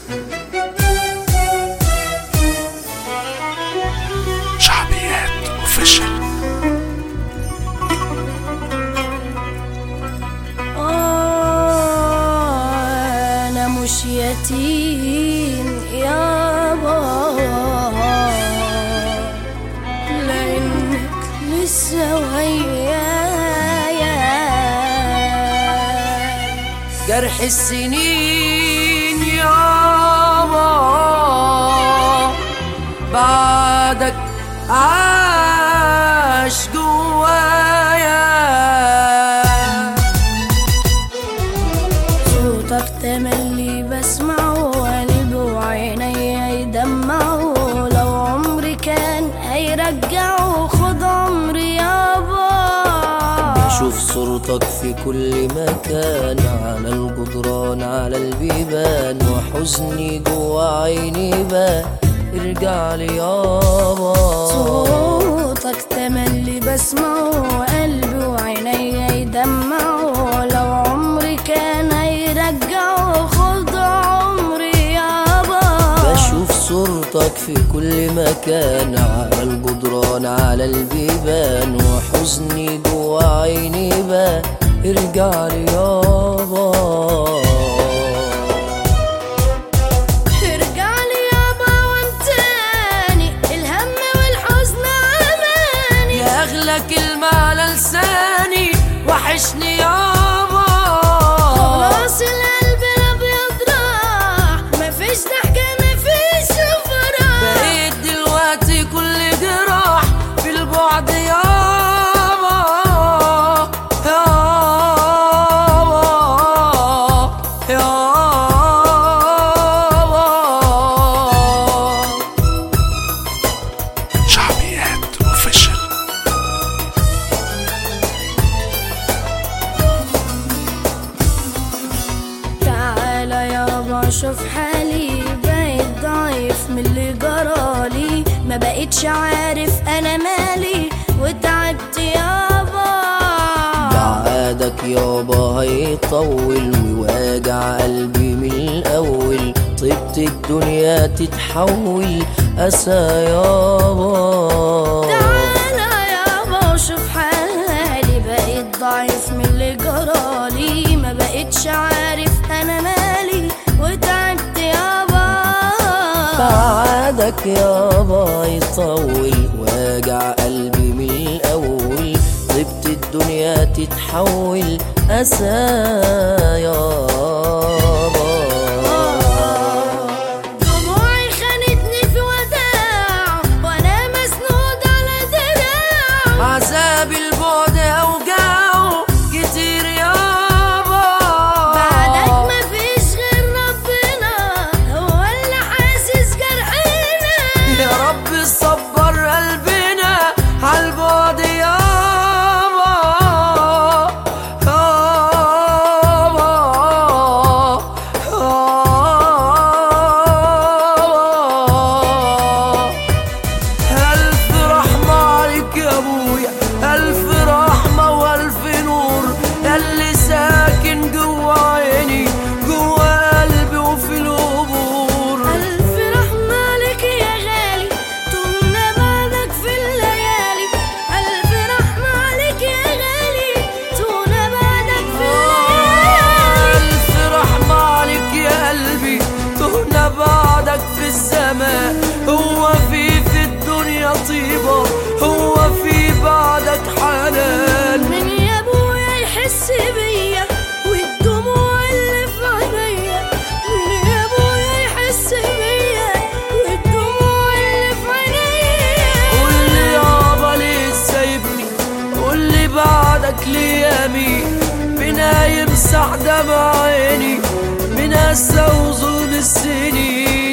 شعبيات اوفيشال آه، أنا مش يتيم يابا لأنك لسه ويايا جرح السنين يابا بعدك عاش جوايا صوتك تملي بسمعه قلبي وعينيا يدمعوا لو عمري كان هيرجعوا خد عمري يابا بشوف صورتك في كل مكان على الجدران على البيبان وحزني جوا عيني بان ارجع لي يابا صوتك تملي بسمعه قلبي وعينيا يدمعوا لو عمري كان هيرجعوا خد عمري يابا بشوف صورتك في كل مكان على الجدران على البيبان وحزني جوا عيني بان ارجع لي يابا ارجع لي يابا وانتاني الهم والحزن اماني يا اغلى كلمة على لساني وحشني يابا خلاص القلب الابيض راح مفيش ضحكه مفيش فرح بقيت دلوقتي كل جراح في البعد يابا يابا يابا شعبيات اوفيشال تعالى يابا شوف حالي بقيت ضعيف من اللي جرالي ما بقيتش عارف انا مالي وتعبت يابا بعادك يابا هيطول وواجع قلبي من الأول طيبت الدنيا تتحول أسى يابا تعالى يابا وشوف حالي بقيت ضعيف من اللي جرالي ما بقيتش عارف انا مالي وتعبت يابا بعادك يابا يطول واجع قلبي من الأول طيبت الدنيا تتحول أسى يابا دموعي خانتني في وداع وانا مسنود على دراع عذاب البعد أوجاعه كتير يابا بعدك مفيش غير ربنا هو اللي حاسس جرحنا يا رب صبر قلبنا عالبعد يابا يابا يابا ألف رحمة عليك يا أبويا ألف رحمة وألف نور ياللي ساكن جوا عيني جوا قلبي وفي القبور ألف رحمة عليك يا غالي تمنى بعدك في الليالي ألف رحمة عليك يا غالي تمنى بعدك في الليالي ألف رحمة عليك يا قلبي تهنا بعدك في الزمان هو في في الدنيا طيبة هو في بعدك حنان من يا ابويا يحس بيا والدموع اللي في عينيا من يا ابويا يحس بيا والدموع اللي في عينيا قول لي يابا ليه سايبني قول لي بعدك ليه يمين بنا يمسح دمع عيني من هسه وظلم السنين